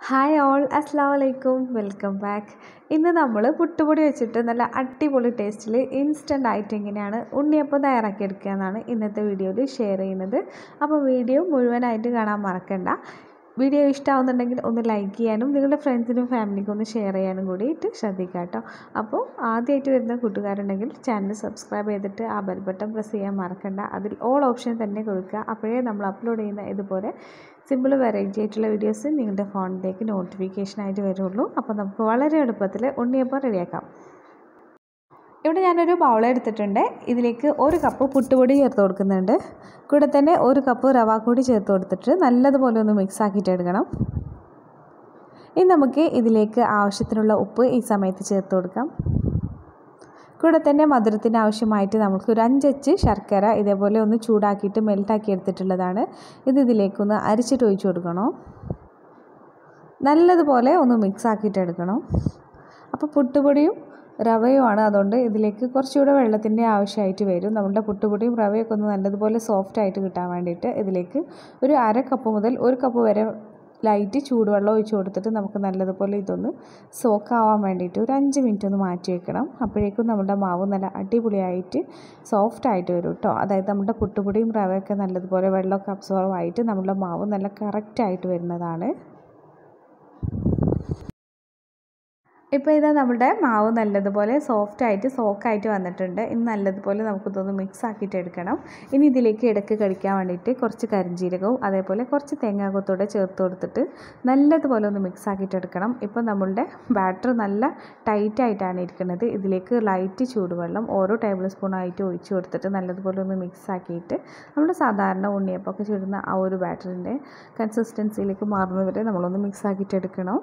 hi all അസ്സാം വലൈക്കും welcome back ഇന്ന് നമ്മൾ പുട്ടുപൊടി വെച്ചിട്ട് നല്ല അടിപൊളി ടേസ്റ്റിൽ ഇൻസ്റ്റൻ്റ് ആയിട്ട് എങ്ങനെയാണ് ഉണ്ണിയപ്പം തയ്യാറാക്കിയെടുക്കുക എന്നാണ് ഇന്നത്തെ വീഡിയോയിൽ ഷെയർ ചെയ്യുന്നത് അപ്പോൾ വീഡിയോ മുഴുവനായിട്ട് കാണാൻ മറക്കണ്ട വീഡിയോ ഇഷ്ടമാവുന്നുണ്ടെങ്കിൽ ഒന്ന് ലൈക്ക് ചെയ്യാനും നിങ്ങളുടെ ഫ്രണ്ട്സിനും ഫാമിലിക്കും ഒന്ന് ഷെയർ ചെയ്യാനും കൂടിയിട്ട് ശ്രദ്ധിക്കുക കേട്ടോ അപ്പോൾ ആദ്യമായിട്ട് വരുന്ന കൂട്ടുകാരുണ്ടെങ്കിൽ ചാനൽ സബ്സ്ക്രൈബ് ചെയ്തിട്ട് ആ ബെൽ ബട്ടൺ പ്രസ് ചെയ്യാൻ മറക്കണ്ട അതിൽ ഓൾ ഓപ്ഷൻ തന്നെ കൊടുക്കുക അപ്പോഴേ നമ്മൾ അപ്ലോഡ് ചെയ്യുന്ന ഇതുപോലെ സിമ്പിൾ വെറൈറ്റി ആയിട്ടുള്ള വീഡിയോസ് നിങ്ങളുടെ ഫോണിലേക്ക് നോട്ടിഫിക്കേഷനായിട്ട് വരുള്ളൂ അപ്പോൾ നമുക്ക് വളരെ എളുപ്പത്തിൽ ഉണ്ണിയപ്പം റെഡിയാക്കാം ഇവിടെ ഞാനൊരു ബൗൾ എടുത്തിട്ടുണ്ട് ഇതിലേക്ക് ഒരു കപ്പ് പുട്ടുപൊടി ചേർത്ത് കൊടുക്കുന്നുണ്ട് കൂടെ തന്നെ ഒരു കപ്പ് റവ കൂടി ചേർത്ത് കൊടുത്തിട്ട് നല്ലതുപോലെ ഒന്ന് മിക്സ് ആക്കിയിട്ട് എടുക്കണം ഇനി നമുക്ക് ഇതിലേക്ക് ആവശ്യത്തിനുള്ള ഉപ്പ് ഈ സമയത്ത് ചേർത്ത് കൊടുക്കാം കൂടെ തന്നെ മധുരത്തിന് ആവശ്യമായിട്ട് നമുക്ക് ഒരു അഞ്ചച്ച് ശർക്കര ഇതേപോലെ ഒന്ന് ചൂടാക്കിയിട്ട് മെൽട്ടാക്കി എടുത്തിട്ടുള്ളതാണ് ഇത് ഇതിലേക്കൊന്ന് അരിച്ചിട്ട് ഒഴിച്ചു കൊടുക്കണം നല്ലതുപോലെ ഒന്ന് മിക്സ് ആക്കിയിട്ട് എടുക്കണം അപ്പോൾ പുട്ടുപൊടിയും റവയുമാണ് അതുകൊണ്ട് ഇതിലേക്ക് കുറച്ചുകൂടെ വെള്ളത്തിൻ്റെ ആവശ്യമായിട്ട് വരും നമ്മുടെ പുട്ടുപൊടിയും റവയൊക്കെ ഒന്ന് നല്ലതുപോലെ സോഫ്റ്റ് ആയിട്ട് കിട്ടാൻ വേണ്ടിയിട്ട് ഇതിലേക്ക് ഒരു അര കപ്പ് മുതൽ ഒരു കപ്പ് വരെ ലൈറ്റ് ചൂടുവെള്ളം ഒഴിച്ച് കൊടുത്തിട്ട് നമുക്ക് നല്ലതുപോലെ ഇതൊന്ന് സോക്കാവാൻ വേണ്ടിയിട്ട് ഒരു അഞ്ച് മിനിറ്റ് ഒന്ന് മാറ്റി വെക്കണം അപ്പോഴേക്കും നമ്മുടെ മാവ് നല്ല അടിപൊളിയായിട്ട് സോഫ്റ്റ് ആയിട്ട് വരും കേട്ടോ അതായത് നമ്മുടെ പുട്ടുപൊടിയും റവയൊക്കെ നല്ലതുപോലെ വെള്ളമൊക്കെ അബ്സോർവ് ആയിട്ട് നമ്മുടെ മാവ് നല്ല കറക്റ്റായിട്ട് വരുന്നതാണ് ഇപ്പോൾ ഇതാ നമ്മുടെ മാവ് നല്ലതുപോലെ സോഫ്റ്റ് ആയിട്ട് സോക്കായിട്ട് വന്നിട്ടുണ്ട് ഇനി നല്ലതുപോലെ നമുക്കിതൊന്ന് മിക്സ് ആക്കിയിട്ട് എടുക്കണം ഇനി ഇതിലേക്ക് ഇടയ്ക്ക് കടിക്കാൻ വേണ്ടിയിട്ട് കുറച്ച് കരിഞ്ജീരകവും അതേപോലെ കുറച്ച് തേങ്ങാകൊത്തോടെ ചേർത്ത് കൊടുത്തിട്ട് നല്ലതുപോലെ ഒന്ന് മിക്സ് ആക്കിയിട്ട് എടുക്കണം ഇപ്പോൾ നമ്മളുടെ ബാറ്റർ നല്ല ടൈറ്റ് ആയിട്ടാണ് ഇരിക്കുന്നത് ഇതിലേക്ക് ലൈറ്റ് ചൂടുവെള്ളം ഓരോ ടേബിൾ സ്പൂൺ ആയിട്ട് ഒഴിച്ച് കൊടുത്തിട്ട് നല്ലതുപോലെ ഒന്ന് മിക്സ് ആക്കിയിട്ട് നമ്മൾ സാധാരണ ഉണ്ണിയപ്പമൊക്കെ ചുടുന്ന ആ ഒരു ബാറ്ററിൻ്റെ കൺസിസ്റ്റൻസിയിലേക്ക് മാറുന്നവരെ നമ്മളൊന്ന് മിക്സ് ആക്കിയിട്ട് എടുക്കണം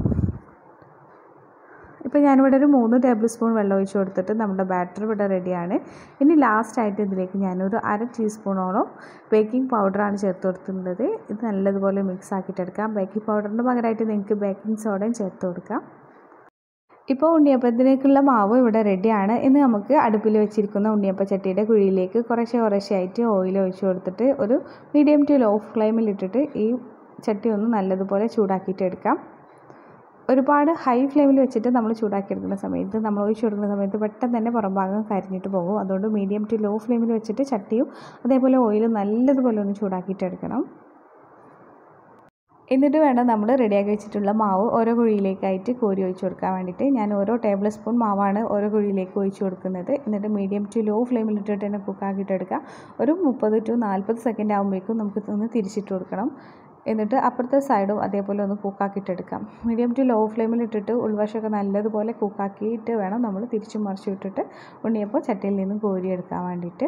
ഇപ്പോൾ ഞാനിവിടെ ഒരു മൂന്ന് ടേബിൾ സ്പൂൺ വെള്ളം ഒഴിച്ച് കൊടുത്തിട്ട് നമ്മുടെ ബാറ്റർ ഇവിടെ റെഡിയാണ് ഇനി ലാസ്റ്റായിട്ട് ഇതിലേക്ക് ഞാനൊരു അര ടീസ്പൂണോളം ബേക്കിംഗ് പൗഡറാണ് ചേർത്ത് കൊടുക്കുന്നത് ഇത് നല്ലതുപോലെ മിക്സ് ആക്കിയിട്ടെടുക്കാം ബേക്കിംഗ് പൗഡറിന് പകരമായിട്ട് നിങ്ങൾക്ക് ബേക്കിംഗ് സോഡയും ചേർത്ത് കൊടുക്കാം ഇപ്പോൾ ഉണ്ണിയപ്പത്തിലേക്കുള്ള മാവ് ഇവിടെ റെഡിയാണ് ഇന്ന് നമുക്ക് അടുപ്പിൽ വെച്ചിരിക്കുന്ന ഉണ്ണിയപ്പ ചട്ടിയുടെ കുഴിയിലേക്ക് കുറേശ്ശെ കുറേശ്ശെയായിട്ട് ഓയിൽ ഒഴിച്ച് കൊടുത്തിട്ട് ഒരു മീഡിയം ടു ലോ ഫ്ലെയിമിൽ ഇട്ടിട്ട് ഈ ചട്ടി ഒന്ന് നല്ലതുപോലെ ചൂടാക്കിയിട്ട് എടുക്കാം ഒരുപാട് ഹൈ ഫ്ലെയിമിൽ വെച്ചിട്ട് നമ്മൾ ചൂടാക്കിയെടുക്കുന്ന സമയത്ത് നമ്മൾ ഒഴിച്ച് കൊടുക്കുന്ന സമയത്ത് പെട്ടെന്ന് തന്നെ പുറം ഭാഗം കരിഞ്ഞിട്ട് പോകും അതുകൊണ്ട് മീഡിയം ടു ലോ ഫ്ലെയിമിൽ വെച്ചിട്ട് ചട്ടിയും അതേപോലെ ഓയിലും നല്ലതുപോലെ ഒന്ന് ചൂടാക്കിയിട്ട് എടുക്കണം എന്നിട്ട് വേണം നമ്മൾ റെഡിയാക്കി വെച്ചിട്ടുള്ള മാവ് ഓരോ കുഴിയിലേക്കായിട്ട് കോരി ഒഴിച്ച് കൊടുക്കാൻ വേണ്ടിയിട്ട് ഞാൻ ഓരോ ടേബിൾ സ്പൂൺ മാവാണ് ഓരോ കുഴിയിലേക്ക് ഒഴിച്ച് കൊടുക്കുന്നത് എന്നിട്ട് മീഡിയം ടു ലോ ഫ്ലെയിമിൽ ഇട്ടിട്ട് തന്നെ കുക്കാക്കിയിട്ട് എടുക്കുക ഒരു മുപ്പത് ടു നാൽപ്പത് സെക്കൻഡ് ആകുമ്പോഴേക്കും നമുക്ക് ഒന്ന് തിരിച്ചിട്ട് കൊടുക്കണം എന്നിട്ട് അപ്പുറത്തെ സൈഡും അതേപോലെ ഒന്ന് കുക്കാക്കിയിട്ടെടുക്കാം മീഡിയം ടു ലോ ഫ്ലെയിമിൽ ഇട്ടിട്ട് ഉൾവശമൊക്കെ നല്ലതുപോലെ കുക്കാക്കിയിട്ട് വേണം നമ്മൾ തിരിച്ചു മറിച്ച് വിട്ടിട്ട് ഉണ്ണിയപ്പോൾ ചട്ടിയിൽ നിന്നും കോരിയെടുക്കാൻ വേണ്ടിയിട്ട്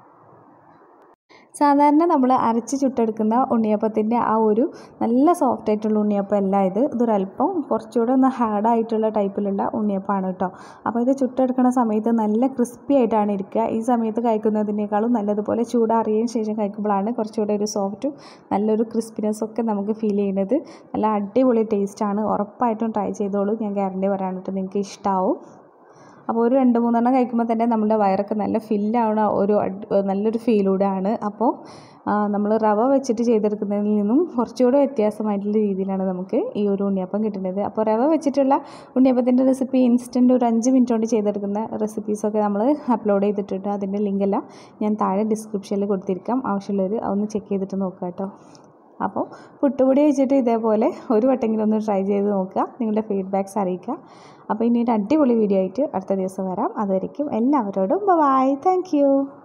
സാധാരണ നമ്മൾ അരച്ച് ചുട്ടെടുക്കുന്ന ഉണ്ണിയപ്പത്തിൻ്റെ ആ ഒരു നല്ല സോഫ്റ്റ് ആയിട്ടുള്ള ഉണ്ണിയപ്പം അല്ല ഇത് ഇതൊരല്പം കുറച്ചുകൂടെ ഒന്ന് ഹാർഡായിട്ടുള്ള ടൈപ്പിലുള്ള ഉണ്ണിയപ്പമാണ് കേട്ടോ അപ്പോൾ ഇത് ചുട്ടെടുക്കുന്ന സമയത്ത് നല്ല ക്രിസ്പി ആയിട്ടാണ് ഇരിക്കുക ഈ സമയത്ത് കഴിക്കുന്നതിനേക്കാളും നല്ലതുപോലെ ചൂടാറിയതിന് ശേഷം കഴിക്കുമ്പോഴാണ് കുറച്ചുകൂടെ ഒരു സോഫ്റ്റും നല്ലൊരു ക്രിസ്പിനെസ് ഒക്കെ നമുക്ക് ഫീൽ ചെയ്യുന്നത് നല്ല അടിപൊളി ടേസ്റ്റാണ് ഉറപ്പായിട്ടും ട്രൈ ചെയ്തോളൂ ഞാൻ ഗ്യാരണ്ടി പറയാനായിട്ട് നിങ്ങൾക്ക് ഇഷ്ടമാവും അപ്പോൾ ഒരു രണ്ട് മൂന്നെണ്ണം കഴിക്കുമ്പോൾ തന്നെ നമ്മുടെ വയറൊക്കെ നല്ല ഫില്ലാവണ ഒരു നല്ലൊരു ഫീലൂടെയാണ് അപ്പോൾ നമ്മൾ റവ വെച്ചിട്ട് ചെയ്തെടുക്കുന്നതിൽ നിന്നും കുറച്ചുകൂടെ വ്യത്യാസമായിട്ടുള്ള രീതിയിലാണ് നമുക്ക് ഈ ഒരു ഉണ്ണിയപ്പം കിട്ടുന്നത് അപ്പോൾ റവ വെച്ചിട്ടുള്ള ഉണ്ണിയപ്പത്തിൻ്റെ റെസിപ്പി ഇൻസ്റ്റൻറ്റ് ഒരു അഞ്ച് മിനിറ്റ് കൊണ്ട് ചെയ്തെടുക്കുന്ന റെസിപ്പീസൊക്കെ നമ്മൾ അപ്ലോഡ് ചെയ്തിട്ടുണ്ട് അതിൻ്റെ ലിങ്കെല്ലാം ഞാൻ താഴെ ഡിസ്ക്രിപ്ഷനിൽ കൊടുത്തിരിക്കാം ആവശ്യമുള്ളവർ അതൊന്ന് ചെക്ക് ചെയ്തിട്ട് നോക്കുക കേട്ടോ അപ്പോൾ പുട്ടുപൊടി വെച്ചിട്ട് ഇതേപോലെ ഒരു വട്ടെങ്കിലും ഒന്ന് ട്രൈ ചെയ്ത് നോക്കുക നിങ്ങളുടെ ഫീഡ്ബാക്ക്സ് അറിയിക്കുക അപ്പോൾ ഇനി ഒരു അടിപൊളി വീഡിയോ ആയിട്ട് അടുത്ത ദിവസം വരാം അതുവരെയ്ക്കും എല്ലാവരോടും ബൈ താങ്ക്